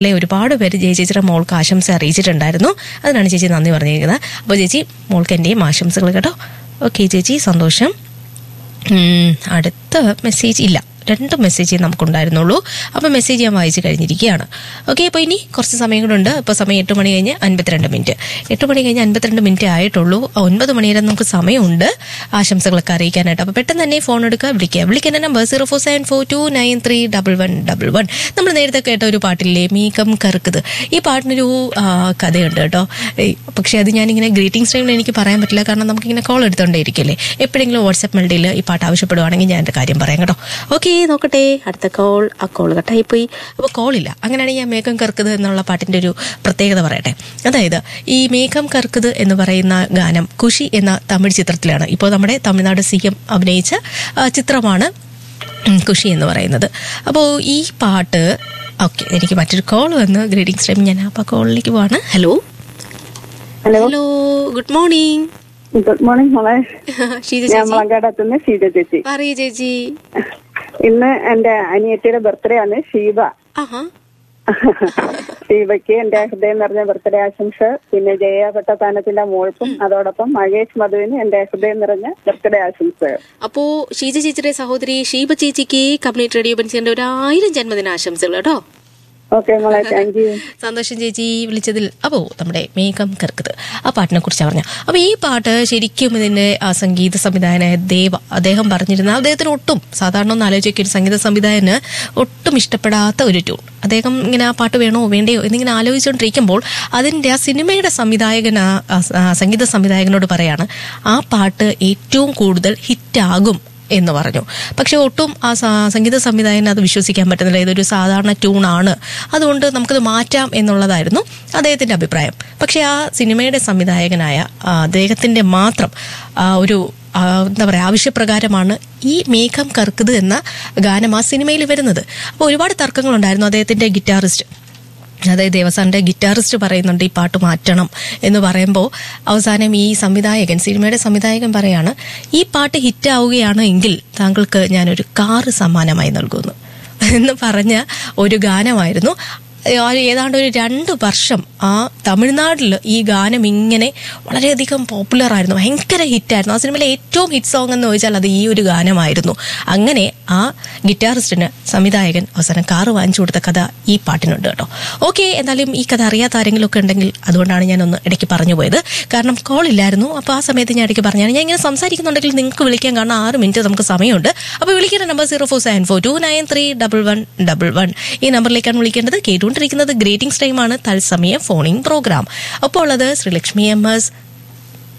ലെ ഒരുപാട് പേര് ജയ ചേച്ചിയുടെ മോൾക്ക് ആശംസ അറിയിച്ചിട്ടുണ്ടായിരുന്നു അതിനാണ് ചേച്ചി നന്ദി പറഞ്ഞിരിക്കുന്നത് അപ്പോൾ ചേച്ചി മോൾക്ക് എൻ്റെയും ആശംസകൾ കേട്ടോ ഓക്കെ ചേച്ചി സന്തോഷം ഉം, അടുത്ത മെസ്സേജ് ഇല്ല രണ്ട് മെസ്സേജ് നമുക്കുണ്ടായിരുന്നുള്ളൂ അപ്പോൾ മെസ്സേജ് ഞാൻ വായിച്ചു കഴിഞ്ഞിരിക്കുകയാണ് ഓക്കെ അപ്പോൾ ഇനി കുറച്ച് സമയം കൂടെ ഉണ്ട് ഇപ്പോൾ സമയം എട്ട് മണി കഴിഞ്ഞ് അൻപത്തിരണ്ട് മിനിറ്റ് എട്ട് മണി കഴിഞ്ഞ് അൻപത്തിരണ്ട് മിനിറ്റ് ആയിട്ടുള്ളൂ ഒൻപത് മണി വരെ നമുക്ക് സമയമുണ്ട് ആശംസകളൊക്കെ അറിയിക്കാനായിട്ട് അപ്പോൾ പെട്ടെന്ന് തന്നെ ഫോൺ എടുക്കുക വിളിക്കുക വിളിക്കുന്ന number zero four seven four two nine three double one double one നമ്മൾ നേരത്തെ കേട്ട ഒരു പാട്ടില്ലേ മീക്കം കറുക്കത് ഈ പാട്ടിനൊരു ആ, കഥയുണ്ട് കേട്ടോ ഏയ്, പക്ഷേ അത് ഞാനിങ്ങനെ ഗ്രീറ്റിംഗ്സ് ടൈമിൽ എനിക്ക് പറയാൻ പറ്റില്ല കാരണം നമുക്കിങ്ങനെ കോൾ എടുത്തോണ്ടേ ഇരിക്കല്ലേ എപ്പോഴെങ്കിലും വാട്സ്ആപ്പ് മെൽഡിയിൽ ഈ പാട്ട് ആവശ്യപ്പെടുവാണെങ്കിൽ ഞാൻ എൻ്റെ കാര്യം പറയാം കേട്ടോ ഓക്കെ നോക്കട്ടെ അടുത്ത കോൾ ആ കോൾ കട്ടായി പോയി അപ്പോൾ കോളില്ല അങ്ങനെയാണെങ്കിൽ ഞാൻ മേഘം കറുക്കത് എന്നുള്ള പാട്ടിൻ്റെ ഒരു പ്രത്യേകത പറയട്ടെ അതായത് ഈ മേഘം കറുക്കത് എന്ന് പറയുന്ന ഗാനം കുഷി എന്ന തമിഴ് ചിത്രത്തിലാണ് ഇപ്പോൾ നമ്മുടെ തമിഴ്നാട് സി എം അഭിനയിച്ച ആ, ചിത്രമാണ് ഉം, കുഷി എന്ന് പറയുന്നത് അപ്പോൾ ഈ പാട്ട് ഓക്കെ എനിക്ക് മറ്റൊരു കോൾ വന്ന് ഗ്രീറ്റിംഗ്സ് ടൈം ഞാൻ അപ്പോൾ കോളിലേക്ക് പോവാണ് hello hello hello good morning good morning മോളെ ഷീജ ഞാൻ ചേച്ചി മുളങ്കാടത്തുനിന്ന് ഷീജ ചേച്ചി പറയൂ ചേച്ചി ഇന്ന് എന്റെ അനിയത്തിയുടെ ബർത്ത്ഡേ ആണ് ഷീബ ആഹാ ഷീബയ്ക്ക് എന്റെ ഹൃദയം നിറഞ്ഞ ബർത്ത്ഡേ ആശംസ പിന്നെ ജയ ഭട്ടത്താനത്തിന്റെ മോൾക്കും അതോടൊപ്പം മഹേഷ് മധുവിന് എന്റെ ഹൃദയം നിറഞ്ഞ ബർത്ത്ഡേ ആശംസ അപ്പോ ഷീജ ചേച്ചിയുടെ സഹോദരി ഷീബ ചേച്ചിക്ക് കമ്മ്യൂണിറ്റി റേഡിയോ ബൻസിന്റെ ഒരു ആയിരം ജന്മദിന ആശംസകൾ കേട്ടോ ഓക്കെ മോളെ താങ്ക് യു സന്തോഷം ചേച്ചി വിളിച്ചതിൽ അപ്പോ നമ്മുടെ മേഘം കർക്കത് ആ പാട്ടിനെ കുറിച്ച് പറഞ്ഞു അപ്പൊ ഈ പാട്ട് ശരിക്കും ഇതിന്റെ ആ സംഗീത സംവിധായകനായ ദേവ അദ്ദേഹം പറഞ്ഞിരുന്ന അദ്ദേഹത്തിന് ഒട്ടും സാധാരണ ഒന്ന് ആലോചിക്കുക ഒരു സംഗീത സംവിധായകന് ഒട്ടും ഇഷ്ടപ്പെടാത്ത ഒരു ട്യൂൺ അദ്ദേഹം ഇങ്ങനെ ആ പാട്ട് വേണോ വേണ്ടയോ എന്നിങ്ങനെ ആലോചിച്ചുകൊണ്ടിരിക്കുമ്പോൾ അതിന്റെ ആ സിനിമയുടെ സംവിധായകൻ ആ ആ സ- ആ സംഗീത സംവിധായകനോട് പറയാണ് ആ പാട്ട് ഏറ്റവും കൂടുതൽ ഹിറ്റാകും എന്ന് പറഞ്ഞു പക്ഷെ ഒട്ടും ആ സ- സംഗീത സംവിധായകന് അത് വിശ്വസിക്കാൻ പറ്റുന്നില്ല ഇതൊരു സാധാരണ ട്യൂണാണ് അതുകൊണ്ട് നമുക്കത് മാറ്റാം എന്നുള്ളതായിരുന്നു അദ്ദേഹത്തിന്റെ അഭിപ്രായം പക്ഷെ ആ സിനിമയുടെ സംവിധായകനായ ആ, അദ്ദേഹത്തിന്റെ മാത്രം ആ, ഒരു ആ, എന്താ പറയുക ആവശ്യപ്രകാരമാണ് ഈ മേഘം കറുക്കത് എന്ന ഗാനം ആ സിനിമയിൽ വരുന്നത് അപ്പോൾ ഒരുപാട് തർക്കങ്ങളുണ്ടായിരുന്നു അദ്ദേഹത്തിന്റെ ഗിറ്റാറിസ്റ്റ് അതായത് ദേവസാന്റെ ഗിറ്റാറിസ്റ്റ് പറയുന്നുണ്ട് ഈ പാട്ട് മാറ്റണം എന്ന് പറയുമ്പോൾ അവസാനം ഈ സംവിധായകൻ സിനിമയുടെ സംവിധായകൻ പറയാണ് ഈ പാട്ട് ഹിറ്റാവുകയാണ് എങ്കിൽ താങ്കൾക്ക് ഞാനൊരു കാറ് സമ്മാനമായി നൽകുന്നു എന്ന് പറഞ്ഞ ഒരു ഗാനമായിരുന്നു ആ ഏതാണ്ട് ഒരു രണ്ട് വർഷം ആ തമിഴ്നാട്ടിൽ ഈ ഗാനം ഇങ്ങനെ വളരെയധികം പോപ്പുലർ ആയിരുന്നു ഭയങ്കര ഹിറ്റായിരുന്നു ആ സിനിമയിലെ ഏറ്റവും ഹിറ്റ് സോങ് എന്ന് ചോദിച്ചാൽ അത് ഈ ഒരു ഗാനമായിരുന്നു അങ്ങനെ ആ ഗിറ്റാറിസ്റ്റിന് സംവിധായകൻ അവസാനം കാറ് വാങ്ങിച്ചു കൊടുത്ത കഥ ഈ പാട്ടിനുണ്ട് കേട്ടോ ഓക്കെ എന്നാലും ഈ കഥ അറിയാത്ത ആരെങ്കിലും ഒക്കെ ഉണ്ടെങ്കിൽ അതുകൊണ്ടാണ് ഞാനൊന്ന് ഇടയ്ക്ക് പറഞ്ഞു പോയത് കാരണം കോൾ ഇല്ലായിരുന്നു അപ്പോൾ ആ സമയത്ത് ഞാൻ ഇടയ്ക്ക് പറഞ്ഞാണ് ഞാൻ ഇങ്ങനെ സംസാരിക്കുന്നുണ്ടെങ്കിൽ നിങ്ങൾക്ക് വിളിക്കാൻ കാരണം ആറ് മിനിറ്റ് നമുക്ക് സമയമുണ്ട് അപ്പോൾ വിളിക്കേണ്ട number zero four seven four two nine three double one double one ഈ നമ്പറിലേക്കാണ് വിളിക്കേണ്ടത് കേട്ടുകൊണ്ടിരിക്കുന്നത് ഗ്രേറ്റിംഗ്സ് ടൈമാണ് തത്സമയ ഫോണിംഗ് പ്രോഗ്രാം അപ്പോൾ ഉള്ളത് ശ്രീലക്ഷ്മി എം എസ്